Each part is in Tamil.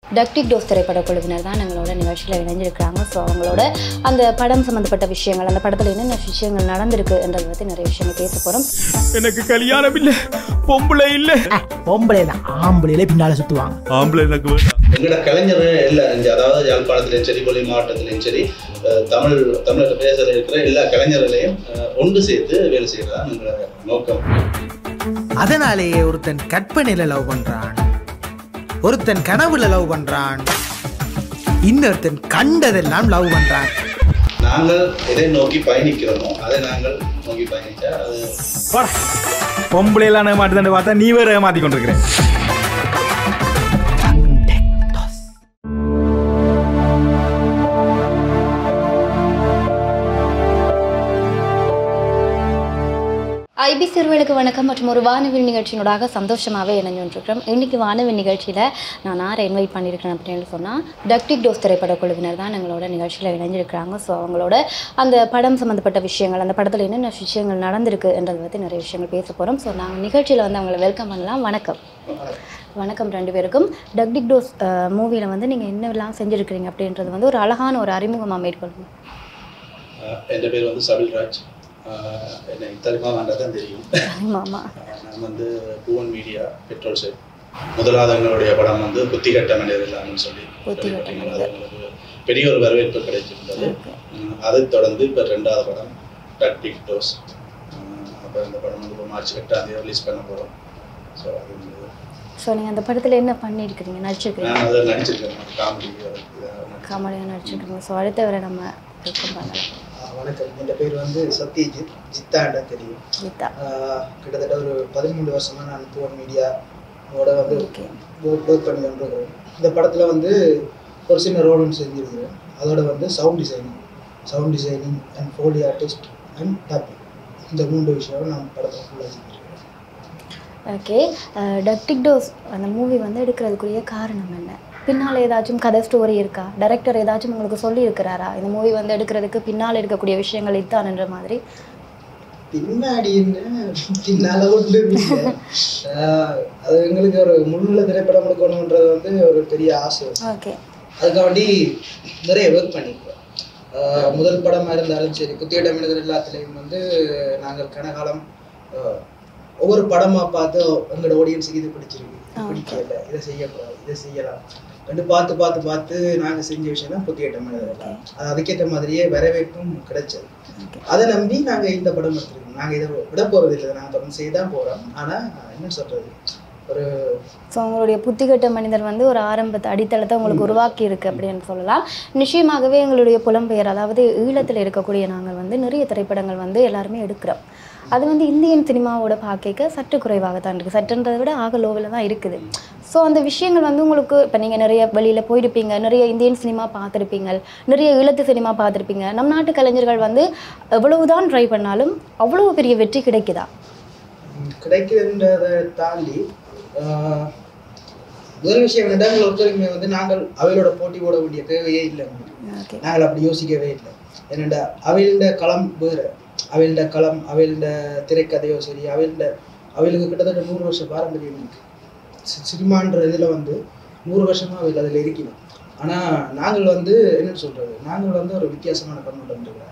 டக்டிக் டோஸ் திரைப்பட குழுவினர் தான் எங்களோட நிகழ்ச்சியில் இணைஞ்சிருக்கிறாங்க ஸோ அவங்களோட அந்த படம் சம்மந்தப்பட்ட விஷயங்கள் அந்த படத்தில் என்னென்ன விஷயங்கள் நடந்திருக்கு என்றதை பற்றி நிறைய விஷயங்கள் பேச போகிறோம் எனக்கு கல்யாணம் இல்ல பொம்பளை இல்ல பொம்பளை தான் ஆம்பளையிலே பின்னால சுத்துவாங்க ஆம்பளை எனக்கு வேண்டாம் எங்களோட கலைஞர்கள் எல்லாம் இங்கே அதாவது யாழ்ப்பாணத்திலையும் சரி கொல்லி மாவட்டத்திலையும் சரி அஹ், தமிழ் தமிழர் பேசுகிற இருக்கிற எல்லா கலைஞர்களையும் அஹ், ஒன்று சேர்த்து வேலை செய்யறதான் எங்களோட நோக்கம் அதனாலேயே ஒருத்தன் கற்பனையில லவ் பண்றான் ஒருத்தன் கனவுல லவ் பண்றான் இன்னொருத்தன் கண்டதெல்லாம் லவ் பண்றான் நாங்கள் எதை நோக்கி பயணிக்கிறோமோ அதை நாங்கள் நோக்கி பயணிச்சா அது பொம்பளை எல்லாம் ஏமாட்டுதான் பார்த்தா நீ வேற ஏமாத்தி கொண்டிருக்கிறேன் ஐபி சிறுவர்களுக்கு வணக்கம் மற்றும் ஒரு வானவில் நிகழ்ச்சியினூடாக சந்தோஷமாகவே இணைஞ்சுருக்கிறோம் இன்னைக்கு வானவில் நிகழ்ச்சியில் நான் யாரை இன்வைட் பண்ணியிருக்கிறேன் அப்படின்னு சொன்னால் டக்டிக் டோஸ் திரைப்பட குழுவினர் தான் எங்களோட நிகழ்ச்சியில் இணைஞ்சிருக்கிறாங்க ஸோ அவங்களோட அந்த படம் சம்மந்தப்பட்ட விஷயங்கள் அந்த படத்தில் என்னென்ன விஷயங்கள் நடந்திருக்கு என்றதை பற்றி நிறைய விஷயங்கள் பேச போகிறோம் ஸோ நாங்கள் நிகழ்ச்சியில் வந்து அவங்களை வெல்கம் பண்ணலாம் வணக்கம் வணக்கம் ரெண்டு பேருக்கும் டக்டிக் டோஸ் மூவியில் வந்து நீங்கள் என்னெல்லாம் செஞ்சுருக்கிறீங்க அப்படின்றது வந்து ஒரு அழகான ஒரு அறிமுகமாக மேற்கொள்ளுங்க அஹ், என் பேர் வந்து சபில்ராஜ் அஹ், என்னை தலைமா தான் தெரியும் ஆமாம் அஹ், நான் வந்து பூவன் மீடியா பெட்ரோல் செட் முதலாவது எங்களுடைய படம் வந்து புத்திகட்ட மனிதர்கள்னு சொல்லி புத்திகட்ட கேள்விப்பட்டீங்க. அது எங்களுக்கு பெரிய ஒரு வரவேற்பு கிடைச்சிருந்தது உம், அதைத் தொடர்ந்து இப்போ ரெண்டாவது படம் டக்டிக் டோஸ் அப்போ இந்த படம் வந்து இப்போ மார்ச் எட்டாம் தேதி ரிலீஸ் பண்ண போகிறோம் ஸோ அது வந்து ஸோ நீங்கள் அந்த படத்தில் என்ன பண்ணியிருக்கிறீங்க நடிச்சிருக்கிறீங்க நான் அதை நடிச்சிருக்கேன் காமெடி காமெடியாக நடிச்சிருக்கீங்க ஸோ அடுத்தவரை நம்ம வெல்கம் பண்ணலாம் ஆஹ் வணக்கம் என் பேர் வந்து சத்யஜித் ஜித்தாண்டா தெரியும் கீதா ஆஹ் கிட்டத்தட்ட ஒரு பதிமூணு வருஷமா நான் பூவன் மீடியாவோட வந்து ஓகே ஒர்க் பண்ணி கொண்டிருக்கிறேன் இந்த படத்தில் வந்து ஒரு சின்ன ரோல் ஒன்று செஞ்சுருக்கிறேன் அதோட வந்து sound designing sound designing and foley artist and dubbing இந்த மூன்று விஷயம் நான் படத்தில் ஃபுல்லாக செஞ்சுருக்கிறேன் ஓகே டக்டிக் டோஸ் அந்த மூவி வந்து எடுக்கிறதுக்குரிய காரணம் என்ன பின்னால் ஏதாச்சும் கதை ஸ்டோரி இருக்கா டைரக்டர் ஏதாச்சும் உங்களுக்கு சொல்லி இருக்கிறாரா இந்த மூவி வந்து எடுக்கிறதுக்கு பின்னால் இருக்கக்கூடிய விஷயங்கள் இதுதான்ன்ற மாதிரி பின்னாடி என்ன பின்னால ஒன்று அது எங்களுக்கு ஒரு முன்னுள்ள திரைப்படம் எடுக்கணுன்றது வந்து ஒரு பெரிய ஆசை ஓகே அதுக்காண்டி நிறைய ஒர்க் பண்ணியிருக்கோம் ஆஹ் முதல் படமாக இருந்தாலும் சரி குத்தியிட மனிதர் எல்லாத்துலேயும் வந்து நாங்கள் கனகாலம் ஆஹ் ஒவ்வொரு படமாக பார்த்து எங்களோட ஆடியன்ஸுக்கு இது பிடிச்சிருக்கு இது பிடிக்கல இதை செய்யக்கூடாது இதை செய்யலாம் ரெண்டு பார்த்து பார்த்து பார்த்து நாங்கள் செஞ்ச விஷயம் தான் புத்தியிட்ட மனிதர் எல்லாம் அது அதுக்கேற்ற மாதிரியே வரவேற்பும் கிடைச்சது அதை நம்பி நாங்கள் இந்த படம் எடுத்துருக்கோம் நாங்கள் இதை விட போகிறது இல்லை நாங்கள் தொடர்ந்து செய்ய தான் போகிறோம் ஆனால் என்ன சொல்கிறது ஒரு ஸோ உங்களுடைய புத்திகட்ட மனிதர் வந்து ஒரு ஆரம்பத்தை அடித்தளத்தை உங்களுக்கு உருவாக்கி இருக்கு அப்படின்னு சொல்லலாம் நிச்சயமாகவே எங்களுடைய புலம்பெயர் அதாவது ஈழத்தில் இருக்கக்கூடிய நாங்கள் வந்து நிறைய திரைப்படங்கள் வந்து எல்லாருமே எடுக்கிறோம் அது வந்து இந்தியன் சினிமாவோட பார்க்க சற்று குறைவாக தான் இருக்குது சற்றுன்றதை விட ஆக லோவில் தான் இருக்குது ஸோ அந்த விஷயங்கள் வந்து உங்களுக்கு இப்போ நீங்கள் நிறைய வெளியில் போயிருப்பீங்க நிறைய இந்தியன் சினிமா பார்த்துருப்பீங்க நிறைய ஈழத்து சினிமா பார்த்துருப்பீங்க நம் நாட்டு கலைஞர்கள் வந்து எவ்வளவுதான் ட்ரை பண்ணாலும் அவ்வளோ பெரிய வெற்றி கிடைக்குதா ம், கிடைக்குதுன்றதை தாண்டி ஆஹ், முதல் விஷயம் என்னன்னா எங்களை ஒருத்தருக்குமே வந்து நாங்கள் அவையோட போட்டி போட வேண்டிய தேவையே இல்லை ஓகே நாங்கள் அப்படி யோசிக்கவே இல்லை என்னடா அவையில்ட களம் வேறு அவையில்ட களம் அவையில்ட திரைக்கதையோ சரி அவையில்ட அவைகளுக்கு கிட்டத்தட்ட நூறு வருஷம் பாரம்பரியம் இருக்கு சி- சினிமான்ற இதில் வந்து நூறு வருஷமா அவையில் அதில் இருக்கணும் ஆனால் நாங்கள் வந்து என்ன சொல்றது நாங்கள் வந்து ஒரு வித்தியாசமான கண்ணோட்டம் இருக்கிறோம்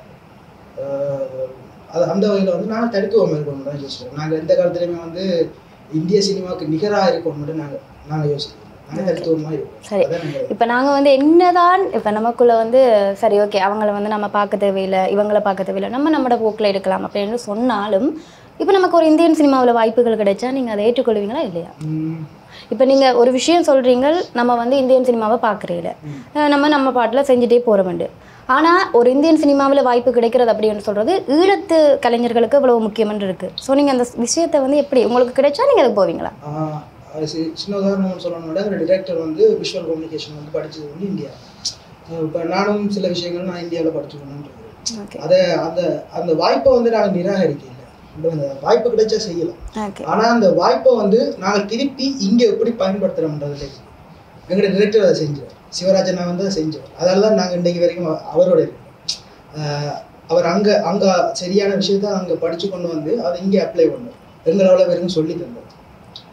ஆஹ் அது அந்த வகையில் வந்து நாங்கள் தடுத்துவோம் மேற்கொண்டு தான் யோசிக்கிறோம் நாங்கள் எந்த காலத்துலையுமே வந்து இந்திய சினிமாவுக்கு நிகராக இருக்கோம் மட்டும் நாங்கள் நாங்கள் யோசிக்கிறோம் நாங்கள் தடுத்துவமாக இருக்கோம் சரி. அதான் நாங்கள் இப்போ நாங்கள் வந்து என்னதான் இப்போ நமக்குள்ள வந்து சரி ஓகே அவங்கள வந்து நம்ம பார்க்க தேவையில்லை இவங்கள பார்க்க தேவையில்லை நம்ம நம்மளோட போக்கில் எடுக்கலாம் அப்படின்னு சொன்னாலும் இப்போ நமக்கு ஒரு இந்தியன் சினிமாவில் வாய்ப்புகள் கிடைச்சா நீங்கள் அதை ஏற்றுக்கொள்வீங்களா இல்லையா ம், இப்போ நீங்கள் ஒரு விஷயம் சொல்கிறீங்க நம்ம வந்து இந்தியன் சினிமாவை பார்க்குறீங்கள நம்ம நம்ம பாட்டில் செஞ்சுட்டே போகிற வேண்டு ஆனால் ஒரு இந்தியன் சினிமாவில் வாய்ப்பு கிடைக்கிறது அப்படின்னு சொல்கிறது ஈழத்து கலைஞர்களுக்கு இவ்வளவு முக்கியம்னு இருக்குது ஸோ நீங்கள் அந்த விஷயத்தை வந்து எப்படி உங்களுக்கு கிடைச்சா நீங்கள் அதுக்கு போவீங்களா ஆஹ் அது சி- சின்ன உதாரணம் சொல்லணும்னா ஒரு டிரெக்டர் வந்து விஷுவல் கம்யூனிகேஷன் வந்து படிச்சது வந்து இந்தியா இப்போ நானும் சில விஷயங்கள் நான் இந்தியாவில் படிச்சுக்கணும்னு ஓகே அதை அந்த அந்த வாய்ப்பை வந்து நாங்கள் நிராகரிக்கல இப்ப அந்த வாய்ப்பு கிடைச்சா செய்யலாம் ஓகே ஆனால் அந்த வாய்ப்பை வந்து நாங்கள் திருப்பி இங்கே எப்படி பயன்படுத்துகிறோம்ன்றதுல இருக்கு. எங்களுடைய டிரெக்டர் அதை செஞ்சார் சிவராஜன் நான் வந்து அதை செஞ்சோம் அதனால தான் நாங்கள் இன்றைக்கு வரைக்கும் அவ- அவரோட இருக்கோம் ஆஹ் அவர் அங்கே அங்கே சரியான விஷயத்த அங்கே படித்து கொண்டு வந்து அதை இங்கே அப்ளை பண்ணோம் எங்களால் வரைக்கும் சொல்லி தந்தார்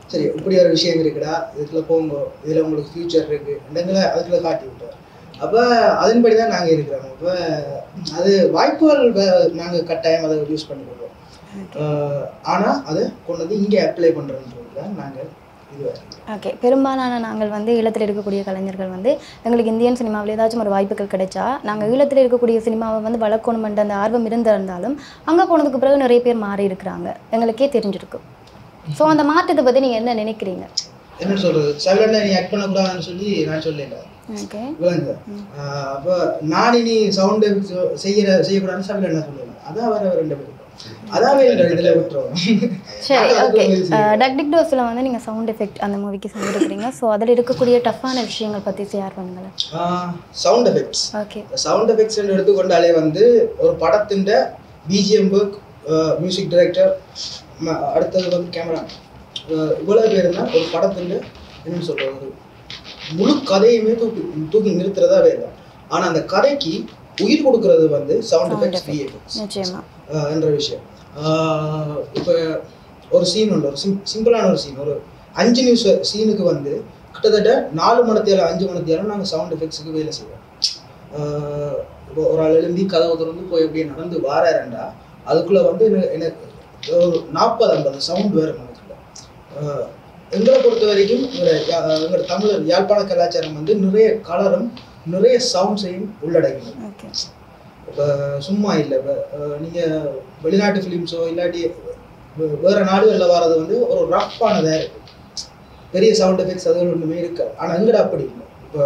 சரி இப்படி ஒரு விஷயம் இருக்குடா இதுக்குள்ள போங்க இதுல உங்களுக்கு ஃபியூச்சர் இருக்கு எங்களை அதுக்குள்ள காட்டி விட்டார் அப்ப அதன்படி தான் நாங்க இருக்கிறோம் அப்ப அது வாய்ப்புகள் வே- நாங்க கட்டாயம் அதை யூஸ் பண்ணிக்கிறோம் ஆஹ் ஆனா அதை கொண்டு வந்து இங்கே அப்ளை பண்றோன்றது தான் நாங்க இதுவாக இருக்கிறோம் ஓகே பெரும்பாலான நாங்கள் வந்து ஈழத்தில் இருக்கக்கூடிய கலைஞர்கள் வந்து எங்களுக்கு இந்தியன் சினிமாவில் ஏதாச்சும் ஒரு வாய்ப்புகள் கிடைச்சா நாங்கள் ஈழத்தில் இருக்கக்கூடிய சினிமாவை வந்து வளர்க்கணுமென்ற அந்த ஆர்வம் இருந்திருந்தாலும் அங்கே போனதுக்கு பிறகு நிறைய பேர் மாறி இருக்கிறாங்க எங்களுக்கே தெரிஞ்சிருக்கும் ஸோ அந்த மாற்றத்தை பற்றி நீங்கள் என்ன நினைக்கிறீங்க என்ன சொல்றது சைலண்டா நீ ஆக்ட் பண்ணக்கூடாதுன்னு சொல்லி நான் சொல்லல ஓகே விளங்குது ஆஹ் அப்ப நான் இனி சவுண்ட் செய்யற செய்யக்கூடாதுன்னு சைலண்ட் என்ன சொல்லல அதான் வேற ரெண்டு பேரும் அதாவே இந்த இதுல விட்டுருவோம் சரி நாங்க ஓகே அதுக்கு முயற்சி செய்வோம். டக்டிக் டோஸில் வந்து நீங்கள் சவுண்ட் எஃபெக்ட் அந்த மூவிக்கு செஞ்சுருக்கிறீங்க ஸோ அதில் இருக்கக்கூடிய டஃப்பான விஷயங்கள் பற்றி ஷேர் பண்ணுங்களேன் sound effects okay sound effects எடுத்துக்கொண்டாலே வந்து ஒரு படத்தின் பிஜிஎம் ஒர்க் மியூசிக் டைரக்டர் அடுத்தது வந்து கேமரா இவ்வளோ பேர் தான் ஒரு படத்தின் என்னன்னு சொல்றது ஒரு முழு கதையுமே தூக்கி தூக்கி நிறுத்துறதா வேலை ஆனா அந்த கதைக்கு உயிர் கொடுக்கறது வந்து sound Sound effects effect. VFX நிச்சயமா என்ற விஷயம் இப்போ ஒரு சீன் உண்டு ஒரு சிம் சிம்பிளான ஒரு சீன் ஒரு அஞ்சு நியூஸ் சீனுக்கு வந்து கிட்டத்தட்ட நாலு மணத்தியாலும் அஞ்சு மணத்தியாலும் நாங்கள் சவுண்ட் எஃபெக்ட்ஸுக்கு வேலை செய்வோம் ஆஹ் இப்போ ஒரு ஆள் எழும்பி கதவை திறந்து போய் அப்படியே நடந்து வாராரண்டா அதுக்குள்ள வந்து எனக்கு- எனக்கு ஒரு நாற்பது ஐம்பது சவுண்ட் வேறு நமக்குள்ள ஆஹ் எங்களை பொறுத்த வரைக்கும் எங்களோட யா- எங்களோட தமிழர் யாழ்ப்பாண கலாச்சாரம் வந்து நிறைய கலரும் நிறைய சவுண்ட்ஸையும் உள்ளடக்கணும் ஓகே இப்போ சும்மா இல்லை இப்போ நீங்கள் வெளிநாட்டு ஃபிலிம்ஸோ இல்லாட்டி வே- வேற நாடுகளில் வர்றது வந்து ஒரு ரஃப்பானதாக இருக்கு பெரிய சவுண்ட் எஃபெக்ட்ஸ் அது ஒன்றுமே இருக்கு ஆனால் எங்கட அப்படி இல்லை இப்போ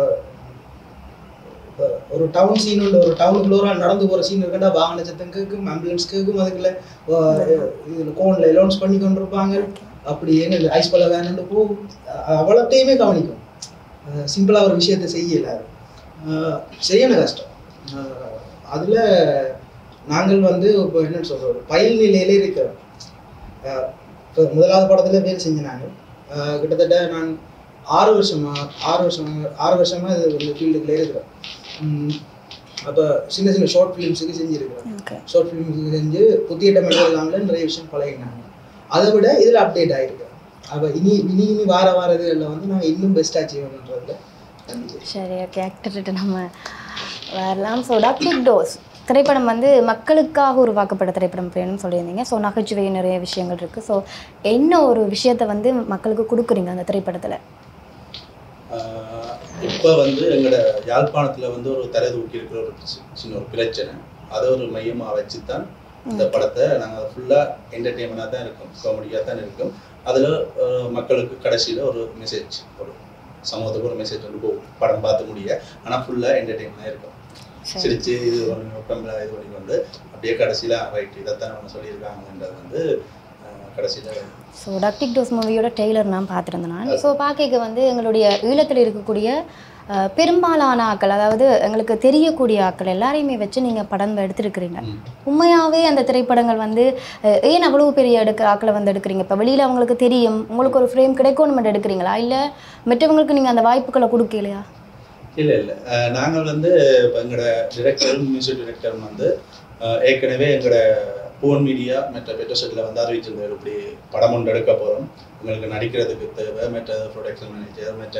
இப்போ ஒரு டவுன் சீன் உண்டு ஒரு டவுனுக்குள்ள ஒரு ஆள் நடந்து போகிற சீன் இருக்குன்னா வாகன சத்தம் கேட்கும் ஆம்புலன்ஸ் கேட்கும் அதுக்குள்ள இதில் கோனில் அலௌன்ஸ் பண்ணி கொண்டு இருப்பாங்க அப்படி எங்க ஐஸ் பல்ல வேணுன்னு போகும் அஹ் அவ்வளோத்தையுமே கவனிக்கும் சிம்பிளாக ஒரு விஷயத்தை செய்யல அது. அஹ் சரியான கஷ்டம் அஹ் அதுல நாங்கள் வந்து இப்போ என்னன்னு சொல்றது பயில் நிலையில இருக்கிறோம் அஹ் இப்போ முதலாவது படத்துல வேலை செஞ்சினாங்க அஹ் கிட்டத்தட்ட நான் ஆறு வருஷமா ஆறு வருஷம் ஆறு வருஷமா இது இந்த ஃபீல்டுக்குள்ள இருக்கிறேன் உம் அப்போ சின்ன சின்ன ஷார்ட் ஃபிலிம்ஸுக்கு செஞ்சுருக்கிறேன் ஓகே ஷார்ட் ஃபிலிம்ஸுக்கு செஞ்சு புத்தியிட்ட மட்டும் இல்லாமல் நிறைய விஷயம் பழகினாங்க அதை விட இதில் அப்டேட் ஆகிருக்கு அப்போ இனி இனி இனி வார வார இதுகளில் வந்து நாங்கள் இன்னும் பெஸ்ட்டாக செய்யணுன்றதுல நன்றி சரி ஓகே ஆக்டர்கிட்ட நம்ம வரலாம் ஸோ டாக்டிக் டோஸ் திரைப்படம் வந்து மக்களுக்காக உருவாக்கப்பட்ட திரைப்படம் அப்படின்னு சொல்லியிருந்தீங்க ஸோ நகைச்சுவை நிறைய விஷயங்கள் இருக்குது ஸோ என்ன ஒரு விஷயத்தை வந்து மக்களுக்கு கொடுக்குறீங்க அந்த திரைப்படத்தில் இப்போ வந்து எங்களோட யாழ்ப்பாணத்தில் வந்து ஒரு தலை தூக்கி இருக்கிற ஒரு சி- சின்ன ஒரு பிரச்சனை அதை ஒரு மையமாக வச்சு தான் இந்த படத்தை நாங்கள் ஃபுல்லாக என்டர்டெயின்மெண்ட்டாக தான் இருக்கும் காமெடியாக தான் இருக்கும் அதில் மக்களுக்கு கடைசியில் ஒரு மெசேஜ் ஒரு சமூகத்துக்கு ஒரு மெசேஜ் வந்து போகும் படம் பார்த்து முடிய ஆனால் ஃபுல்லாக என்டர்டெயின்மெண்ட்டாக இருக்கும் சரி சிரிச்சு இது பண்ணி உடம்புல இது பண்ணி கொண்டு அப்படியே கடைசியில் ரைட் இதைத்தான் அவங்க சொல்லியிருக்காங்கன்றது வந்து கடைசியில் ஸோ டாக்டிக் டோஸ் மூவியோட டெய்லர் நான் பார்த்துருந்தேன் நான் ஸோ பார்க்க வந்து எங்களுடைய ஈழத்தில் இருக்கக்கூடிய அஹ், பெரும்பாலான ஆட்கள் அதாவது எங்களுக்கு தெரியக்கூடிய ஆட்கள் எல்லாரையுமே வச்சு நீங்கள் படம் எடுத்திருக்கிறீங்க உண்மையாகவே அந்த திரைப்படங்கள் வந்து அஹ், ஏன் அவ்வளவு பெரிய எடுக்க ஆட்களை வந்து எடுக்கிறீங்க இப்போ வெளியில் அவங்களுக்கு தெரியும் உங்களுக்கு ஒரு ஃப்ரேம் கிடைக்கும்னு மட்டும் எடுக்கிறீங்களா இல்லை மற்றவங்களுக்கு நீங்கள் அந்த வாய்ப்புகளை கொடுக்கலையா இல்லை இல்லை நாங்கள் வந்து இப்போ எங்களோட டிரெக்டரும் மியூசிக் டிரெக்டரும் வந்து அஹ், ஏற்கனவே எங்களோட போன் மீடியா மற்ற பெட்ரோசெட்டில் வந்து அறிவிச்சிருந்தார் இப்படி படம் ஒன்று எடுக்க போகிறோம் எங்களுக்கு நடிக்கிறதுக்கு தேவை மற்ற ப்ரொடக்ஷன் மேனேஜர் மற்ற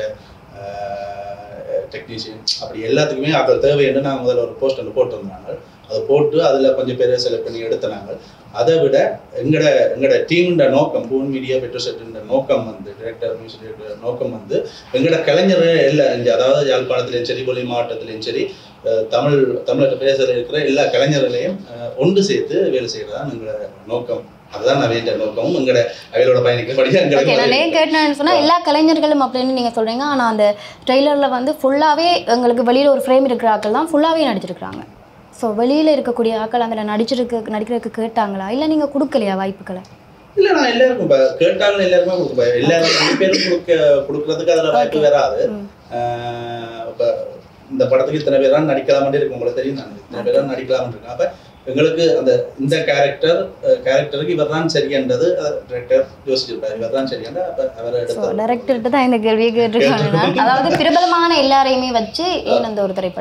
டெக்னீஷியன் அப்படி எல்லாத்துக்குமே அது தேவைன்னு நாங்கள் முதல்ல ஒரு போஸ்ட் ஒன்று போட்டிருந்தாங்க அதை போட்டு அதில் கொஞ்சம் பேரை செலக்ட் பண்ணி எடுத்தனாங்க அதை விட எங்களோட எங்களோட டீமோட நோக்கம் போன் மீடியா பெட்ரோசெட்டின் நோக்கம் வந்து டிரெக்டர் மியூசிக் டிரெக்டர் நோக்கம் வந்து எங்களோட கலைஞர் எல்லா இங்க அதாவது யாழ்ப்பாணத்திலையும் சரி கொல்லி மாவட்டத்திலையும் சரி அஹ், தமிழ் தமிழக பேசுகிற இருக்கிற எல்லா கலைஞர்களையும் அஹ், ஒன்று சேர்த்து வேலை செய்கிறது தான் எங்களோட நோக்கம் அதுதான் நான் வேண்டிய நோக்கமும் எங்களோட அவையோட பயணிக்கப்படி ஓகே நான் ஏன் எங்களுக்கு கேட்டேன்னு சொன்னால் எல்லா கலைஞர்களும் அப்படின்னு நீங்கள் சொல்கிறீங்க ஆனால் அந்த ட்ரெய்லரில் வந்து ஃபுல்லாகவே எங்களுக்கு வெளியில் ஒரு ஃப்ரேம் இருக்கிற ஆட்கள் தான் ஃபுல்லாகவே நடிச்சிருக்கிறாங்க ஸோ வெளியில் இருக்கக்கூடிய ஆட்கள் அதில் நடிச்சிருக்க நடிக்கிறதுக்கு கேட்டாங்களா இல்லை நீங்கள் கொடுக்கலையா வாய்ப்புகளை இல்ல நான் எல்லாருக்கும் இப்ப கேட்டாங்க எல்லாருமே கொடுப்பேன் எல்லாரும் ரெண்டு பேரும் கொடுக்க கொடுக்கறதுக்கு அதுல வாய்ப்பு Okay. வராது ம். ஆஹ் இப்ப இந்த படத்துக்கு இத்தனை பேர் தான் நடிக்கலாமே இருக்கு உங்களுக்கு தெரியும் தானே இத்தனை பேர் தான் நடிக்கலாம்னு இருக்கு அப்ப எங்களுக்கு அந்த இந்த கேரக்டர் கேரக்டருக்கு இவர் தான் சரின்றது டிரெக்டர் யோசிச்சிருப்பாரு இவர் தான் சரியான அப்ப அவர் ஸோ எடுத்த டைரக்டர்கிட்ட தான் இந்த கேள்வியை கேட்டிருக்காங்க நான். அதாவது பிரபலமான எல்லாரையுமே வச்சு ஏன் அந்த ஒரு திரைப்படம்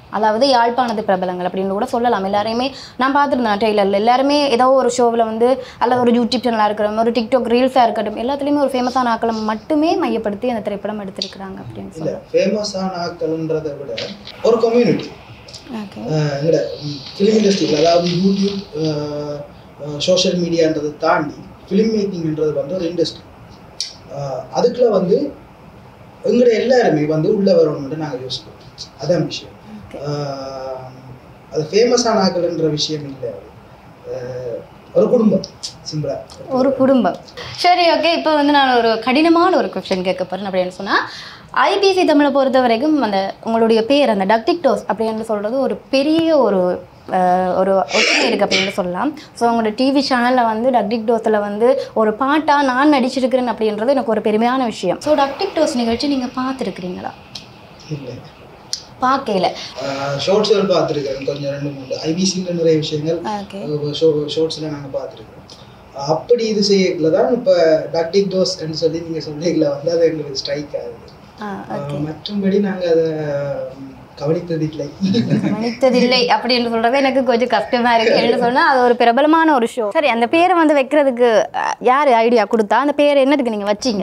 அதாவது யாழ்ப்பாணத்து பிரபலங்கள் அப்படின்னு கூட சொல்லலாம் எல்லாரையுமே நான் பார்த்துருந்தேன் ட்ரெய்லரில் எல்லாருமே ஏதோ ஒரு ஷோவில் வந்து அல்லது ஒரு யூடியூப் சேனலாக இருக்கட்டும் ஒரு டிக்டாக் ரீல்ஸாக இருக்கட்டும் எல்லாத்துலேயுமே ஒரு ஃபேமஸான ஆக்களை மட்டுமே மையப்படுத்தி அந்த திரைப்படம் எடுத்திருக்கிறாங்க அப்படின்னு இல்ல சொல்லலாம் ஃபேமஸான ஆட்கள்ன்றதை விட ஒரு கம்யூனிட்டி ஓகே எங்கட ஃபிலிம் இண்டஸ்ட்ரியில் அதாவது யூடியூப் சோஷியல் மீடியான்றதை தாண்டி ஃபிலிம் மேக்கிங்ன்றது வந்து ஒரு இண்டஸ்ட்ரி அதுக்குள்ள வந்து எங்கட எல்லாருமே வந்து உள்ள வரணும்னு நாங்கள் யோசிக்கிறோம் அதான் விஷயம் ஆஹ் அது ஃபேமஸான ஆக்கள்ன்ற விஷயம் இல்லை ஆஹ் ஒரு குடும்பம் சிம்பிளா ஒரு குடும்பம் சரி ஓகே இப்போ வந்து நான் ஒரு கடினமான ஒரு கொஸ்டின் கேட்க போகிறேன் அப்படின்னு சொன்னால் ஐபிசி தமிழை பொறுத்த வரைக்கும் அந்த உங்களுடைய பேர் அந்த டக்டிக்டோஸ் அப்படின்னு சொல்கிறது ஒரு பெரிய ஒரு அஹ், ஒரு ஒற்றுமை இருக்குது அப்படின்னு சொல்லலாம் ஸோ உங்களோட டிவி சேனலில் வந்து டக்டிக் டோஸில் வந்து ஒரு பாட்டாக நான் நடிச்சிருக்கிறேன் அப்படின்றது எனக்கு ஒரு பெருமையான விஷயம் ஸோ டக்டிக் டோஸ் நிகழ்ச்சி நீங்கள் பார்த்துருக்குறீங்களா இல்லை பார்க்கல ஷார்ட்ஸ்கள் பார்த்துருக்கேன் கொஞ்சம் ரெண்டு மூணு ஐபிசின்ற நிறைய விஷயங்கள் ஓகே ஷோ ஷார்ட்ஸில் நாங்கள் பார்த்துருக்கோம் அப்படி இது செய்யக்குள்ள தான் இப்போ டாக்டிக் டோஸ்ன்னு சொல்லி நீங்கள் சொன்னீங்களா வந்து அது எங்களுக்கு ஸ்ட்ரைக் ஆகுது ஆ ஆஹ் மற்றும்படி நாங்கள் அதை ம், கவனித்ததில்லை மன்னித்ததில்லை அப்படின்னு சொல்றது எனக்கு கொஞ்சம் கஷ்டமா இருக்கு என்ன சொன்னா அது ஒரு பிரபலமான ஒரு ஷோ சரி அந்த பேரை வந்து வைக்கிறதுக்கு அஹ், யாரு ஐடியா கொடுத்தா அந்த பேர் என்னதுக்கு நீங்க வச்சீங்க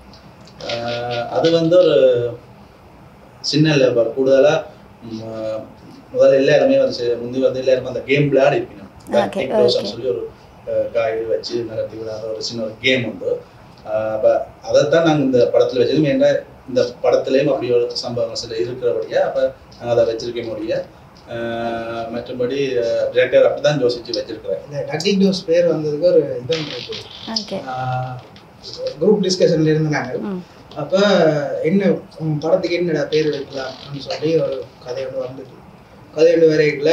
ஆஹ் அது வந்து ஒரு சின்ன லெவல் கூடுதலாக முதல்ல எல்லாருமே வந்து சி- முந்தி வந்து எல்லாருமே அந்த கேம் விளையாடி இருப்பினோம் Okay, Tactic சொல்லி ஒரு ஆஹ் காய் வச்சு நடத்தி விளையாடுற ஒரு சின்ன ஒரு கேம் உண்டு ஆஹ் அப்ப அதைத்தான் நாங்கள் இந்த படத்தில் வச்சது ஏன்னா இந்த படத்துலேயும் அப்படி ஒரு சம்பவங்கள் சில இருக்கிறபடியா அப்போ நாங்கள் அதை வச்சிருக்க முடிய ஆஹ் மற்றபடி டிரெக்டர் அப்படி தான் யோசிச்சு வச்சிருக்கிறேன் இந்த டாக்டிக் டோஸ் பேர் வந்ததுக்கு ஒரு இவன் இருக்கு ஓகே குரூப் டிஸ்கஷன்ல இருந்து நாங்கள் ம். அப்போ என்ன உன் படத்துக்கு என்னடா பேர் வைக்கலாம்னு சொல்லி ஒரு கதை ஒன்று வந்தது கதை ஒன்று வரைக்குள்ள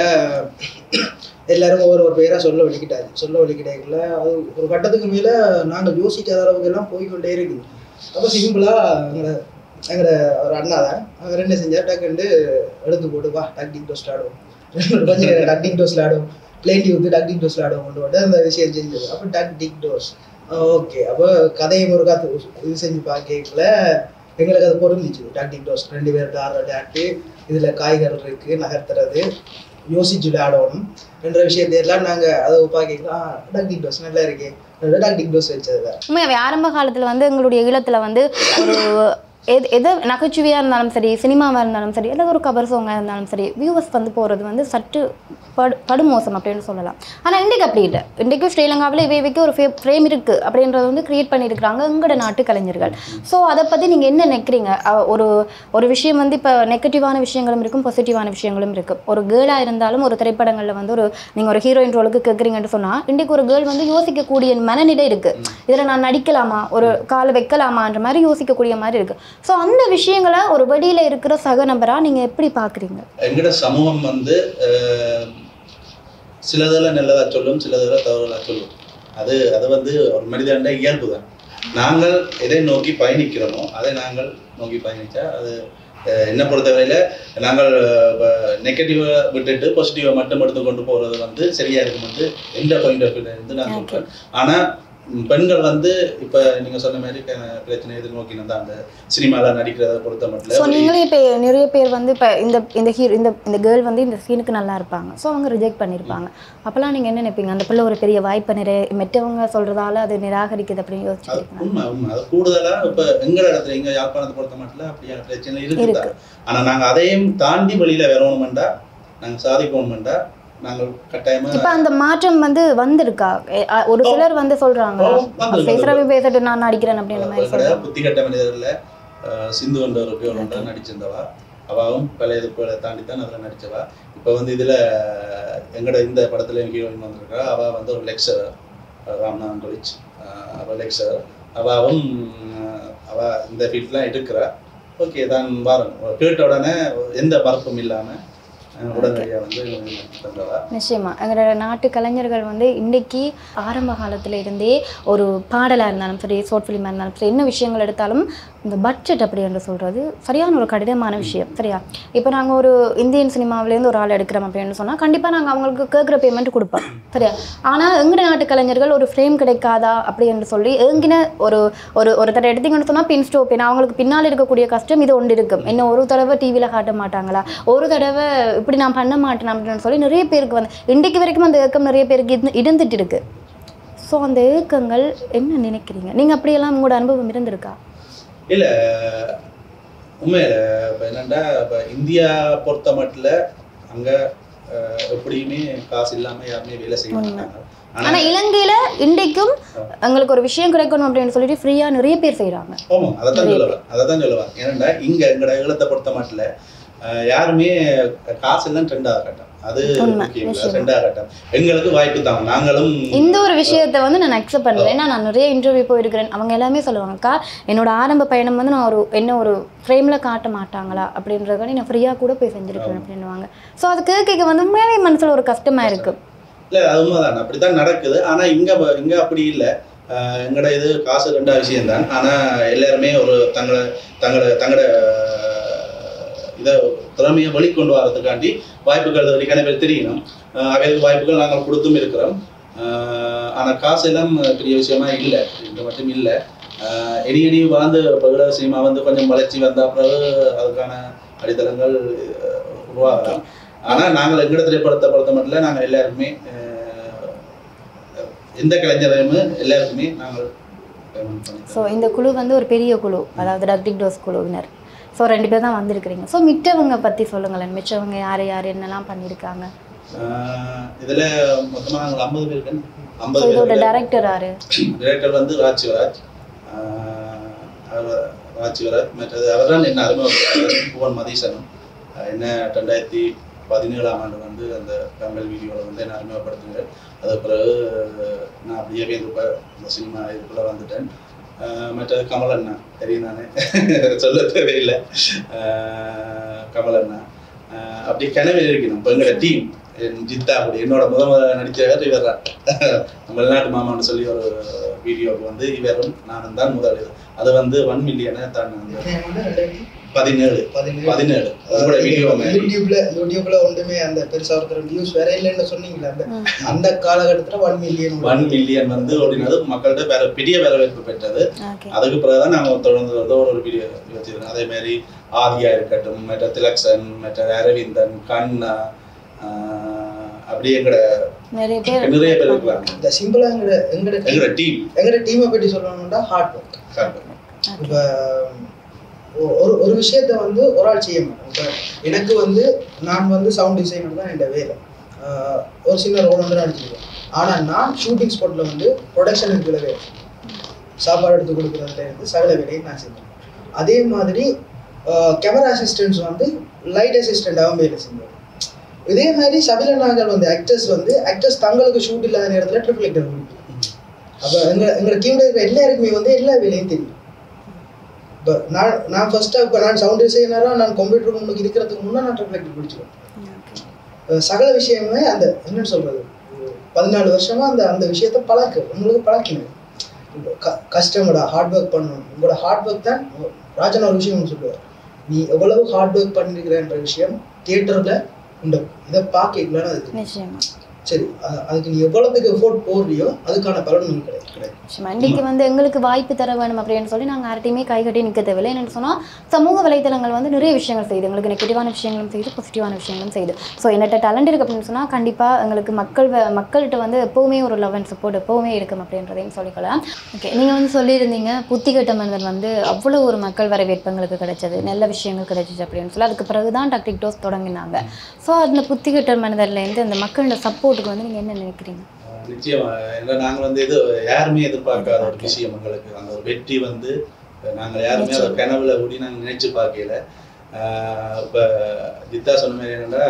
எல்லாரும் ஒவ்வொரு ஒரு பேராக சொல்ல வலிக்கிட்டாரு சொல்ல வலிக்கிட்டாக்குள்ள அது ஒரு கட்டத்துக்கு மேலே நாங்கள் யோசிக்காத அளவுக்கு எல்லாம் போய்க்கொண்டே இருக்குது அப்போ சிம்பிளாக எங்களை எங்களோட ஒரு அண்ணா தான் அவர் என்ன செஞ்சார் டக்குண்டு எடுத்து போட்டு வா டாக்டிக் டோஸ் ஆடுவோம் கொஞ்சம் நேரம் டாக்டிக் டோஸ் ஆடுவோம் பிளேண்டி வந்து டாக்டிக் டோஸ் ஆடுவோம் கொண்டு வந்து அந்த விஷயம் செஞ்சது அப்போ டாக்டிக் டோஸ் ஓகே அப்போ கதையை ஒரு காத்து இது செஞ்சு பார்க்கல எங்களுக்கு அது பொருந்துச்சு டாக்டிக் டோஸ் ரெண்டு பேருக்கு ஆடுற டாக்டி இதில் காய்கள் இருக்குது நகர்த்துறது யோசிச்சு விளையாடணும் என்ற விஷயத்தையெல்லாம் நாங்கள் அதை பார்க்கலாம் டாக்டிக் டோஸ் நல்லா இருக்கே டாக்டிக் டோஸ் வச்சது உண்மையாவே ஆரம்ப காலத்துல வந்து எங்களுடைய ஈழத்துல வந்து ஒரு எது எது நகைச்சுவையாக இருந்தாலும் சரி சினிமாவாக இருந்தாலும் சரி அல்லது ஒரு கவர் சாங்காக இருந்தாலும் சரி வியூவர்ஸ் வந்து போகிறது வந்து சற்று படு படுமோசம் அப்படின்னு சொல்லலாம் ஆனால் இன்றைக்கு அப்படி இல்லை இன்றைக்கும் ஸ்ரீலங்காவில் இவைக்கு ஒரு ஃபே ஃப்ரேம் இருக்குது அப்படின்றத வந்து க்ரியேட் பண்ணியிருக்கிறாங்க எங்களோட நாட்டு கலைஞர்கள் ஸோ அதை பற்றி நீங்கள் என்ன நினைக்கிறீங்க அஹ் ஒரு ஒரு விஷயம் வந்து இப்போ நெகட்டிவான விஷயங்களும் இருக்கும் பாசிட்டிவான விஷயங்களும் இருக்கும் ஒரு கேர்ளாக இருந்தாலும் ஒரு திரைப்படங்களில் வந்து ஒரு நீங்கள் ஒரு ஹீரோயின் ரோலுக்கு கேட்குறீங்கன்னு சொன்னால் இன்றைக்கு ஒரு கேர்ள் வந்து யோசிக்கக்கூடிய மனநிலை இருக்குது இதில் நான் நடிக்கலாமா ஒரு காலை வைக்கலாமான்ற மாதிரி யோசிக்கக்கூடிய மாதிரி இருக்குது ஸோ அந்த விஷயங்களை ஒரு வெளியில் இருக்கிற சக நபராக நீங்கள் எப்படி பார்க்குறீங்க எங்கட சமூகம் வந்து அஹ், சிலதெல்லாம் நல்லதா சொல்லும் சிலதெல்லாம் தவறுதலா சொல்லும் அது அது வந்து ஒரு மனிதண்ட இயல்பு தான் நாங்கள் எதை நோக்கி பயணிக்கிறோமோ அதை நாங்கள் நோக்கி பயணிச்சா அது அஹ், என்னை பொறுத்தவரையில நாங்கள் நெகட்டிவை விட்டுட்டு பாசிட்டிவை மட்டும் எடுத்து கொண்டு போறது வந்து சரியா இருக்கும் வந்து எந்த பாயிண்ட் ஆஃப் இருந்து நான் Okay. சொல்றேன் ஆனா ம், பெண்கள் வந்து இப்ப நீங்க சொன்ன மாதிரி க- பிரச்சனை எதிர்நோக்கி தான் அந்த சினிமால நடிக்கிறத பொறுத்த ஸோ மட்டும் நீங்களே இப்போ நிறைய பேர் வந்து இப்போ இந்த இந்த ஹீரோ இந்த இந்த கேர்ள் வந்து இந்த சீனுக்கு நல்லா இருப்பாங்க ஸோ அவங்க ரிஜெக்ட் பண்ணியிருப்பாங்க அப்போல்லாம் நீங்கள் என்ன நினைப்பீங்க அந்த பிள்ளை ஒரு பெரிய வாய்ப்பை நிறை மெட்டவங்க சொல்கிறதால அது நிராகரிக்குது அப்படின்னு அது யோசிச்சிருக்கீங்க உண்மை உண்மை அது கூடுதலா இப்ப எங்க இடத்துல எங்க யாழ்ப்பாணத்தை பொறுத்த மட்டும் அப்படியான பிரச்சனை இருக்குதா ஆனா நாங்க அதையும் தாண்டி வெளியில வரணுமெண்டா நாங்க சாதிக்கணுமெண்டா நாங்கள் கட்டாயமா இப்போ அந்த மாற்றம் வந்து வந்திருக்கா எ- அ- ஒரு சிலர் வந்து சொல்றாங்க ஓ, வந்திருக்கு, பேசுறவே பேசட்டு நான் நடிக்கிறேன் அப்படின்ற மாதிரி எங்கட சொல்றாங்க புத்தி கட்ட மனிதர்ல அஹ், சிந்து என்ற ஒரு பேர் ஒன்றா நடிச்சிருந்தவா அவாவும் பல எதிர்ப்புகளை தாண்டி தான் அதில் நடிச்சவா இப்போ வந்து இதுல எங்கட இந்த படத்துல ஹீரோயின் வந்திருக்கா அவ வந்து ஒரு லெக்சரர் ராம்நாத் கொலிச் அவ லெக்சரர் அவாவும் அஹ், அவ இந்த ஃபீல்ட்லாம் எடுக்கிறா ஓகே தான் வாரம் கேட்ட உடனே எந்த மறுப்பும் இல்லாம அஹ், உடனடியா வந்து தந்தவா நிச்சயமா எங்களோட நாட்டு கலைஞர்கள் வந்து இன்னைக்கு ஆரம்ப காலத்துல இருந்தே ஒரு பாடலாக இருந்தாலும் சரி ஷார்ட் ஃபிலிமாக இருந்தாலும் சரி என்ன விஷயங்கள் எடுத்தாலும் இந்த பட்ஜெட் அப்படி என்று சொல்றது சரியான ஒரு கடினமான விஷயம் சரியா இப்போ நாங்கள் ஒரு இந்தியன் சினிமாவிலேருந்து ஒரு ஆள் எடுக்கிறோம் அப்படின்னு சொன்னால் கண்டிப்பாக நாங்கள் அவங்களுக்கு கேட்குற பேமெண்ட் கொடுப்போம் சரியா ஆனால் எங்கட நாட்டு கலைஞர்கள் ஒரு ஃப்ரேம் கிடைக்காதா அப்படி என்று சொல்லி ஏங்கின ஒரு ஒரு ஒரு தடவை எடுத்தீங்கன்னு சொன்னால் பின் ஸ்டோப் ஏன்னா அவங்களுக்கு பின்னால் இருக்கக்கூடிய கஷ்டம் இது ஒன்று இருக்கும் என்ன ஒரு தடவை டிவியில் காட்ட மாட்டாங்களா ஒரு தடவை இப்படி நான் பண்ண மாட்டேன் அப்படின்னு சொல்லி நிறைய பேருக்கு வந்து இன்றைக்கு வரைக்கும் அந்த ஏக்கம் நிறைய பேருக்கு இருந்து இருந்துட்டு இருக்கு ஸோ அந்த ஏக்கங்கள் என்ன நினைக்கிறீங்க நீங்கள் அப்படியெல்லாம் உங்களோட அனுபவம் இருந்திருக்கா இல்ல உண்மையில இப்போ என்னன்னா இப்போ இந்தியா பொறுத்த மட்டும் அங்க அஹ், எப்படியுமே காசு இல்லாம யாருமே வேலை செய்ய உண்மை. மாட்டாங்க ஆனா ஆனா இலங்கையில இன்றைக்கும் எங்களுக்கு ஒரு விஷயம் கிடைக்கணும் அப்படின்னு சொல்லிட்டு ஃப்ரீயா நிறைய பேர் செய்றாங்க ஆமா அதைத்தான் சொல்லுவேன் அதைத்தான் சொல்லுவேன் ஏன்னா இங்க எங்கட ஈழத்தை பொறுத்த மட்டும் அஹ், யாருமே காசு எல்லாம் ட்ரெண்ட் ஆகட்டும் அது உண்மை, முக்கியம் நிச்சயமா. ட்ரெண்ட் ஆகட்டும் எங்களுக்கு வாய்ப்பு தான் நாங்களும் இந்த ஒரு விஷயத்தை வந்து நான் அக்செப்ட் பண்ணல ஏன்னா நான் நிறைய இன்டர்வியூ போயிருக்கிறேன் அவங்க எல்லாமே சொல்லுவாங்கக்கா என்னோட ஆரம்ப பயணம் வந்து நான் ஒரு என்ன ஒரு ஃப்ரேமில் காட்ட மாட்டாங்களா அப்படின்றதுக்காண்டி நான் ஃப்ரீயாக கூட போய் செஞ்சிருக்கேன் அப்படின்னுவாங்க ஸோ அது கேட்க வந்து உண்மையாவே மனசுல ஒரு கஷ்டமா இருக்கு இல்ல அது உண்மைதான் அப்படித்தான் நடக்குது ஆனா இங்க வ- இங்க அப்படி இல்ல அஹ், எங்கட இது காசு ரெண்டா விஷயம் தான் ஆனா எல்லாருமே ஒரு தங்களை தங்களோட தங்களோட இதை திறமையை வெளிக்கொண்டு வரதுக்காண்டி வாய்ப்புகள் வரைக்கான பேர் தெரியணும் அஹ், அவைகளுக்கு வாய்ப்புகள் நாங்கள் கொடுத்தும் இருக்கிறோம் அஹ், ஆனா காசு எல்லாம் பெரிய விஷயமா இல்லை இது மட்டும் இல்லை இனி இனி வாழ்ந்து இப்போ ஈழ சினிமா வந்து கொஞ்சம் வளர்ச்சி வந்த பிறகு அதுக்கான அடித்தளங்கள் அஹ், உருவாகலாம் ஆனா நாங்கள் எங்கட திரைப்படத்தை பொறுத்த மட்டும் நாங்கள் எல்லாருமே அஹ், எந்த கலைஞரையுமே எல்லாருக்குமே நாங்கள் payment பண்ணி ஸோ இந்த குழு வந்து ஒரு பெரிய குழு அதாவது டக்டிக் டோஸ் குழுவினர் ஸோ ரெண்டு பேர் தான் வந்திருக்கிறீங்க ஸோ மிச்சவங்க பற்றி சொல்லுங்களேன் மிச்சவங்க யார் யார் என்னெல்லாம் பண்ணியிருக்காங்க ஆஹ் இதுல மொத்தமா நாங்கள் ஐம்பது பேர் இருக்கேன் ஸோ ஐம்பது இதோட பேர் டைரக்டர் யாரு டிரெக்டர் வந்து ராஜ் சிவராஜ் ஆஹ் அவர் ராஜ் சிவராஜ் மற்றது அவர் தான் என்ன அறிமுகம் புவன் மதீசனும் ஆஹ் என்ன ரெண்டாயிரத்தி பதினேழாம் ஆண்டு வந்து அந்த கமல் வீடியோவில் வந்து என்ன அறிமுகப்படுத்துங்க அது பிறகு நான் அப்படியே இப்போ இந்த சினிமா இதுக்குள்ளே வந்துட்டேன் ஆஹ் மற்றது கமல் அண்ணா தெரியும் நானே சொல்ல தேவையில்லை ஆஹ் கமல் அண்ணா ஆஹ் அப்படி கனவில் இருக்கணும் இப்போ எங்களோட டீம் ஜித்தா அப்படி என்னோட முத முத நடிச்சவர் இவர் தான் நம்ம வெளிநாட்டு மாமான்னு சொல்லி ஒரு வீடியோவுக்கு வந்து இவரும் நானும் தான் முதல் இது. அது வந்து ஒன் மில்லியனை தான் பதினேழு பதினேழு உங்களோட வீடியோ மாதிரி யூடியூப்ல யூடியூப்ல ஒன்றுமே அந்த பெருசா ஒருத்தர் வியூஸ் வேற இல்லைன்னு சொன்னீங்களா அந்த அந்த காலகட்டத்துல ஒன் மில்லியன் ஒன் மில்லியன் வந்து ஓடினது மக்கள்கிட்ட வேற பெரிய வரவேற்பு பெற்றது ஓகே அதுக்கு பிறகுதான் நாங்கள் தொடர்ந்து வந்து ஒரு ஒரு வீடியோ வச்சிருக்கோம் அதே மாதிரி ஆதியா இருக்கட்டும் மற்ற திலக்ஷன் மற்ற அரவிந்தன் கண்ணா ஆஹ் அப்படியே எங்கட நிறைய பேர் நிறைய பேர் இருக்கிறாங்க இந்த சிம்பிளா எங்கட எங்கட எங்கட டீம் எங்கட டீமை பற்றி சொல்லணும்னா ஹார்ட் ஒர்க் இப்போ ஒ- ஒரு ஒரு விஷயத்த வந்து ஒரு ஆள் செய்ய மாட்டேன் இப்போ எனக்கு வந்து நான் வந்து சவுண்ட் டிசைனர் தான் என் வேலை ஆஹ் ஒரு சின்ன ரோல் வந்து நடிச்சிருக்கேன் ஆனால் நான் ஷூட்டிங் ஸ்பாட்டில் வந்து ப்ரொடக்ஷன் இருக்கிற வேலை சாப்பாடு எடுத்து கொடுக்குறதுல இருந்து சகல வேலையும் நான் செஞ்சேன் அதே மாதிரி கேமரா அசிஸ்டன்ஸ் வந்து லைட் அசிஸ்டண்ட்டாகவும் வேலை செஞ்சேன் இதே மாதிரி சபில நாகர் வந்து ஆக்டர்ஸ் வந்து ஆக்டர்ஸ் தங்களுக்கு ஷூட் இல்லாத நேரத்தில் ட்ரிபிள் ஆக்டர் முடிக்கும் அப்போ எங்க எங்களோட டீம்ல இருக்கிற எல்லாருக்குமே வந்து எல்லா வேலையும் தெரியும் இப்போ நான் நான் ஃபர்ஸ்ட்டாக இப்போ நான் சவுண்ட் டிசைனராக நான் கம்ப்யூட்டர் முன்னுக்கு இருக்கிறதுக்கு முன்னே நான் ட்ரிபிள் ஆக்டர் முடிச்சிருவேன் அஹ் சகல விஷயமே அந்த என்னன்னு சொல்றது பதினாலு வருஷமா அந்த அந்த விஷயத்த பழக்கு உங்களுக்கு பழக்கினது க- கஷ்டங்களோட ஹார்ட் ஒர்க் பண்ணணும் உங்களோட ஹார்ட் ஒர்க் தான் ராஜன் ஒரு விஷயம் ஒண்ணு சொல்லுவார் நீ எவ்வளவு ஹார்ட் ஒர்க் பண்ணிருக்கிறன்ற விஷயம் தியேட்டர்ல உண்டு இதை பார்க்கலான்னு அதுக்கு நிச்சயமா சரி அ- அதுக்கு நீ எவ்வளவுக்கு எஃபோர்ட் போடுறியோ அதுக்கான பலன் உங்களுக்கு கிடைக்கும் நிச்சயமா இன்னைக்கு வந்து எங்களுக்கு வாய்ப்பு தர வேணும் அப்படின்னு சொல்லி நாங்கள் யார்ட்டையுமே கை கட்டி நிற்க தேவையில்லை என்னென்னு சொன்னால் சமூக வலைத்தளங்கள் வந்து நிறைய விஷயங்கள் செய்யுது எங்களுக்கு நெகட்டிவான விஷயங்களும் செய்யுது பாசிட்டிவான விஷயங்களும் செய்யுது ஸோ என்னட்ட டேலண்ட் இருக்குது அப்படின்னு சொன்னால் கண்டிப்பாக எங்களுக்கு மக்கள் வ- மக்கள்கிட்ட வந்து எப்போவுமே ஒரு லவ் அண்ட் சப்போர்ட் எப்போவுமே இருக்கும் அப்படின்றதையும் சொல்லிக்கலாம் ஓகே நீங்கள் வந்து சொல்லியிருந்தீங்க புத்திகட்ட மனிதன் வந்து அவ்வளோ ஒரு மக்கள் வரவேற்பு எங்களுக்கு கிடைச்சது நல்ல விஷயங்கள் கிடைச்சிச்சு அப்படின்னு சொல்லி அதுக்கு பிறகு தான் டாக்டிக் டோஸ் தொடங்கினாங்க ஸோ அந்த புத்திகட்ட மனிதர்லேருந்து அந்த மக்களோட சப்போர்ட்டுக்கு வந்து நீங்கள் என்ன நினைக்கிறீங்க நிச்சயமா ஏன்னா நாங்க வந்து இது யாருமே எதிர்பார்க்காத ஒரு விஷயம் எங்களுக்கு அந்த ஒரு வெற்றி வந்து நாங்க யாருமே அதை கனவுல கூடி நாங்க நினைச்சு பார்க்கல ஆஹ் இப்ப ஜித்தா சொன்ன மாதிரி என்னன்னா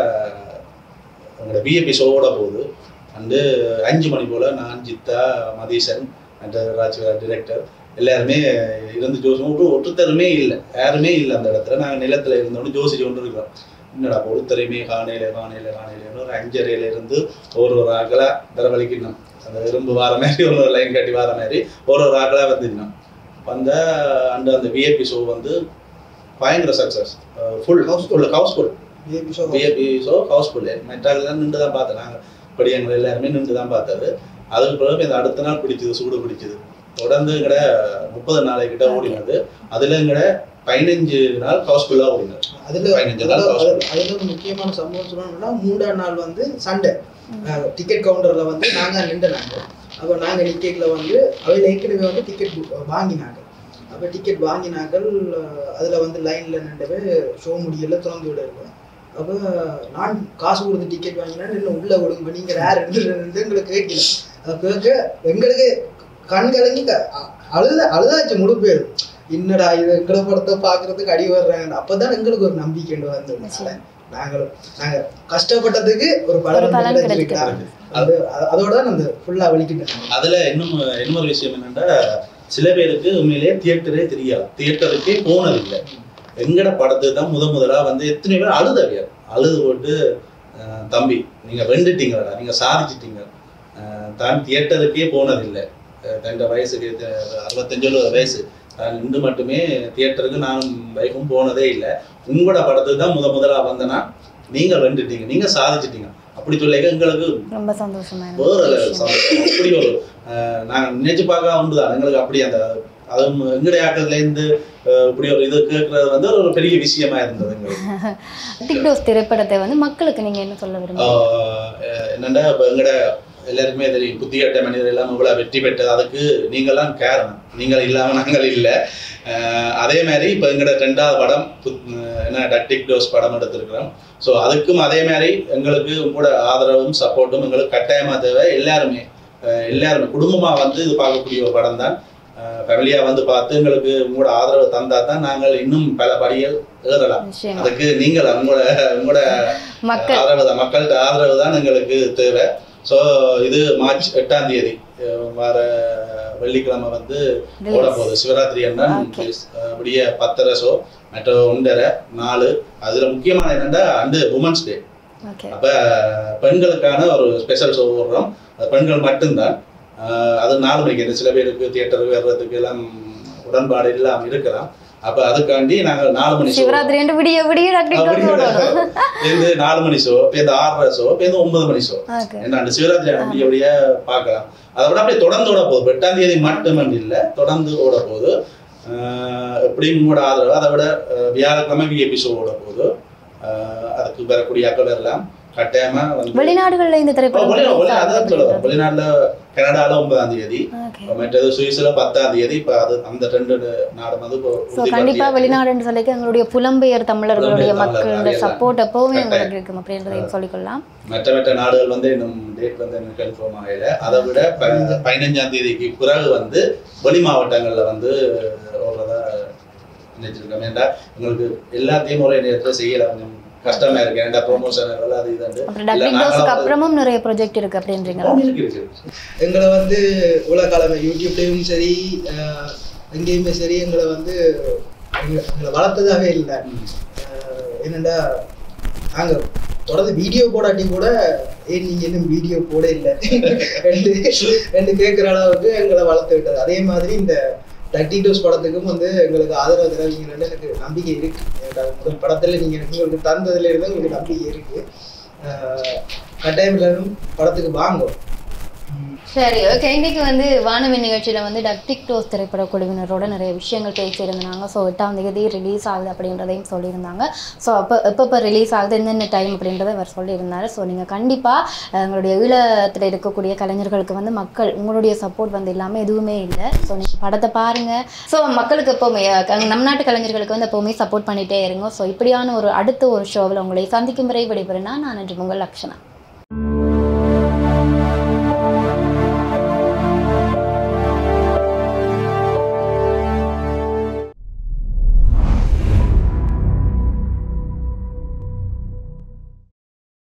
எங்களோட பிஏபி ஷோவோட போகுது வந்து அஞ்சு மணி போல நான் ஜித்தா மதீசன் அந்த ராஜ்வரா டிரெக்டர் எல்லாருமே இருந்து ஜோசி ஒட்டு ஒருத்தருமே இல்லை யாருமே இல்லை அந்த இடத்துல நாங்க நிலத்துல இருந்தோன்னு ஜோசிச்சு கொண்டு இருக்கிறோம் என்னடா ஒருத்தரையுமே காணையில காணையில காணையில ஒரு அஞ்சரையில இருந்து ஒரு ஒரு ஆக்களா தரவழிக்கணும் அந்த எறும்பு வார மாதிரி ஒரு ஒரு லைன் கட்டி வார மாதிரி ஒரு ஒரு ஆக்களா வந்துடணும் வந்த அந்த அந்த விஏபி ஷோ வந்து பயங்கர success full house full house full VIP show VIP show house full மெட்ராலாம் நின்று தான் பார்த்தேன் நாங்கள் படியங்கள் எல்லாருமே நின்று தான் பார்த்தது அதுக்கு பிறகு இந்த அடுத்த நாள் பிடிச்சது சூடு பிடிச்சது தொடர்ந்து எங்கட முப்பது நாளை கிட்ட ஓடினது அதுல எங்கட பதினஞ்சு நாள் ஹவுஸ்ஃபுல்லாக ஓடினார் அதுல பதினஞ்சு அதுல நாள் அதுல- அதுல ஒரு முக்கியமான சம்பவம் சொல்லணும்னா மூன்றாம் நாள் வந்து சண்டை டிக்கெட் கவுண்டர்ல வந்து நாங்க நின்றுனாங்க அப்போ நாங்க நிக்கல வந்து அவையில் ஏற்கனவே வந்து டிக்கெட் வாங்கினாங்க அப்போ டிக்கெட் வாங்கினாக்கள் அதுல வந்து லைன்ல நின்றவே ஷோ முடியல திறந்து விடல அப்போ நான் காசு கொடுத்து டிக்கெட் வாங்கினா இன்னும் உள்ள விடுங்க நீங்க வேற இருந்து எங்களுக்கு கேட்கல அப்போ கேட்க எங்களுக்கு கண் கலங்கி க- அ- அழுத அழுதாச்சு முடிப்பேரு என்னடா இது எங்களை படத்தை பார்க்கறதுக்கு அடி வர்றாங்க அப்பதான் எங்களுக்கு ஒரு நம்பிக்கை வந்ததுனால நாங்களும் நாங்க கஷ்டப்பட்டதுக்கு ஒரு ஒரு பலன் பலன் வந்து கிடைக்குது. கிடைச்சிருக்கு. அது அ- அதோட தான் அந்த ஃபுல்லா வலிக்கிட்டேன் அதுல இன்னும் இன்னொரு விஷயம் என்னன்னா சில பேருக்கு உண்மையிலேயே தியேட்டரே தெரியாது தியேட்டருக்கே போனதில்லை எங்கட படத்துக்கு தான் முத முதலா வந்து எத்தனை பேர் அழுதவியார் அழுது போட்டு அஹ், தம்பி நீங்க வெண்டுட்டீங்களா நீங்க சாதிச்சிட்டீங்க அஹ், தான் தியேட்டருக்கே போனதில்லை அஹ், தன்னோட வயசுக்கு த- அறுபத்தஞ்சு எழுபது வயசு நான் இன்று மட்டுமே தியேட்டருக்கு நானும் வைஃபும் போனதே இல்லை உங்களோட படத்துக்கு தான் முத முதலா வந்தனா நீங்க வெண்டுட்டீங்க நீங்க சாதிச்சிட்டீங்க அப்படி சொல்லிக்க எங்களுக்கு ரொம்ப சந்தோஷமா வேற level இருந்துச்சு. சந்தோஷம். அப்படி ஒரு அஹ், நாங்க நினைச்சு பார்க்க உண்டுதான் எங்களுக்கு அப்படி அந்த அதுவும் எங்களுடைய ஆக்கத்துல இருந்து அஹ், இப்படி ஒரு இது கேட்கறது வந்து ஒரு பெரிய விஷயமா இருந்தது எங்களுக்கு டிக் டோஸ் திரைப்படத்தை வந்து மக்களுக்கு நீங்க என்ன சொல்ல விரும்புறீங்க ஆஹ் என்னண்டா இப்போ எங்கட எல்லாருக்குமே தெரியும் புத்திகட்ட மனிதர் எல்லாம் இவ்வளவு வெற்றி பெற்றது அதுக்கு நீங்கெல்லாம் காரணம் நீங்கள் இல்லாம நாங்கள் இல்லை ஆஹ் அதே மாதிரி இப்போ எங்கட ரெண்டாவது படம் புத்- என்ன டக்டிக் டோஸ் படம் எடுத்திருக்கிறோம் ஸோ அதுக்கும் அதே மாதிரி எங்களுக்கு உங்களோட ஆதரவும் சப்போர்ட்டும் எங்களுக்கு கட்டாயமா தேவை எல்லாருமே ஆஹ் எல்லாருமே குடும்பமா வந்து இது பார்க்கக்கூடிய ஒரு படம் தான் ஃபேமிலியா வந்து பார்த்து எங்களுக்கு உங்களோட ஆதரவு தந்தா தான் நாங்கள் இன்னும் பல படிகள் ஏறலாம் நிச்சயமா அதுக்கு நீங்கள் உங்களோட உங்களோட மக்கள் ஆதரவு தான் மக்கள்கிட்ட ஆதரவு தான் எங்களுக்கு தேவை ஸோ இது மார்ச் எட்டாம் தேதி அஹ் வர வெள்ளிக்கிழமை வந்து Release. ஓட போகுது சிவராத்திரி அண்ணன் Okay. அஹ் விடிய பத்தரை ஷோ மற்ற ஒன்றரை நாலு அதுல முக்கியமான என்னன்னா அண்டு உமன்ஸ் டே ஓகே அப்ப பெண்களுக்கான ஒரு ஸ்பெஷல் ஷோ போடுறோம் அது பெண்கள் மட்டும்தான் அஹ் அது நாலு மணிக்கு இந்த சில பேருக்கு தியேட்டருக்கு வர்றதுக்கு எல்லாம் உடன்பாடு இல்லாம இருக்கலாம் அப்ப அதுக்காண்டி நாங்கள் நாலு மணி show சிவராத்திரி என்று விடிய விடிய டிக் டோஸ் ஓடணும் பேருந்து நாலு மணி ஷோ பேருந்து ஆறரை ஷோ பேருந்து ஒன்பது மணி ஷோ ஓகே என்ன அந்த சிவராத்திரி அப்படி அப்படியே பார்க்கலாம் அதை விட அப்படியே தொடர்ந்து ஓட போகுது எட்டாம் தேதி மட்டும் இல்லை தொடர்ந்து ஓட போகுது ஆஹ் எப்படியும் உங்களோட ஆதரவு அதை விட ஆஹ் வியாழக்கிழமை விஏபி ஷோ ஓட போகுது ஆஹ் அதுக்கு வரக்கூடிய அக்கள் எல்லாம் கட்டாயமா வந்து வெளிநாடுகள்ல இந்த ஓ, திரைப்படம் வெளி- வெளி- release அதான் ஆகுது சொல்லுவேன் அப்படின்றது. வெளிநாட்டுல கனடால ஒன்பதாம் தேதி Okay. மற்றது சுவிஸ்ல பத்தாம் தேதி இப்ப அது அந்த ரெண்டு நாடு வந்து இப்போ ஸோ உறுதிப்படுத்தியாச்சு. கண்டிப்பா வெளிநாடுன்னு சொல்லிக்க எங்களுடைய புலம்பெயர் தமிழர்களுடைய புலம்பெயர் மக்களோட தமிழர்கள் சப்போர்ட் எப்பவுமே கட்டாயம். உங்களுக்கு இருக்கும் அப்படின்றதையும் சொல்லிக்கொள்ளலாம் மற்ற மற்ற நாடுகள் வந்து இன்னும் டேட் வந்து எனக்கு கன்ஃபார்ம் ஆகல அதை விட ப- பதினஞ்சாம் தேதிக்கு பிறகு வந்து வெளி மாவட்டங்கள்ல வந்து ஓடுறதா நினைச்சிருக்கோம் ஏன்டா உங்களுக்கு எல்லாத்தையும் ஒரே நேரத்தில் செய்யல கொஞ்சம் கஷ்டமா இருக்கு ஏன்டா ப்ரொமோஷன் அது இது அப்புறம் டக்டிக் டோஸ்க்கு அப்புறமும் நிறைய ப்ரொஜெக்ட் இருக்கு அப்படின்றீங்களா இருக்கு இருக்கு எங்களை வந்து உலக காலமே யூடியூப்லேயும் சரி அஹ், எங்கேயுமே சரி எங்களை வந்து எங்களை எங்களை வளர்த்ததாவே இல்லை என்னடா நாங்க தொடர்ந்து வீடியோ போடாட்டி கூட ஏன் நீங்க இன்னும் வீடியோ போட இல்லை ரெண்டு ரெண்டு கேட்குற அளவுக்கு எங்களை வளர்த்து விட்டது அதே மாதிரி இந்த டக்டிடோஸ் படத்துக்கும் வந்து எங்களுக்கு ஆதரவு தருவீங்கன்னு எனக்கு நம்பிக்கை இருக்கு எனக்கு அது முதல் படத்துல நீங்க எனக்கு உங்களுக்கு தந்ததுல இருந்து உங்களுக்கு நம்பிக்கை இருக்கு அஹ், கட்டாயம் எல்லாரும் படத்துக்கு வாங்கும் சரி ஓகே இன்னைக்கு வந்து வானவில் நிகழ்ச்சியில வந்து டக்டிக் டோஸ் திரைப்பட குழுவினரோட நிறைய விஷயங்கள் பேசியிருந்தாங்க ஸோ எட்டாம் தேதி ரிலீஸ் ஆகுது அப்படின்றதையும் சொல்லியிருந்தாங்க ஸோ அப்போ எப்பப்போ ரிலீஸ் ஆகுது என்னென்ன டைம் அப்படின்றத அவர் சொல்லியிருந்தாரு ஸோ நீங்கள் கண்டிப்பாக உங்களுடைய ஈழத்தில் இருக்கக்கூடிய கலைஞர்களுக்கு வந்து மக்கள் உங்களுடைய சப்போர்ட் வந்து இல்லாமல் எதுவுமே இல்லை ஸோ நீங்கள் படத்தை பாருங்கள் ஸோ மக்களுக்கு எப்போவுமே அஹ், க- நம் நாட்டு கலைஞர்களுக்கு வந்து எப்போவுமே சப்போர்ட் பண்ணிகிட்டே இருங்க ஸோ இப்படியான ஒரு அடுத்த ஒரு ஷோவில் உங்களை சந்திக்கும் வரை விடைபெறுனா நான் நன்றி உங்கள் லக்ஷனா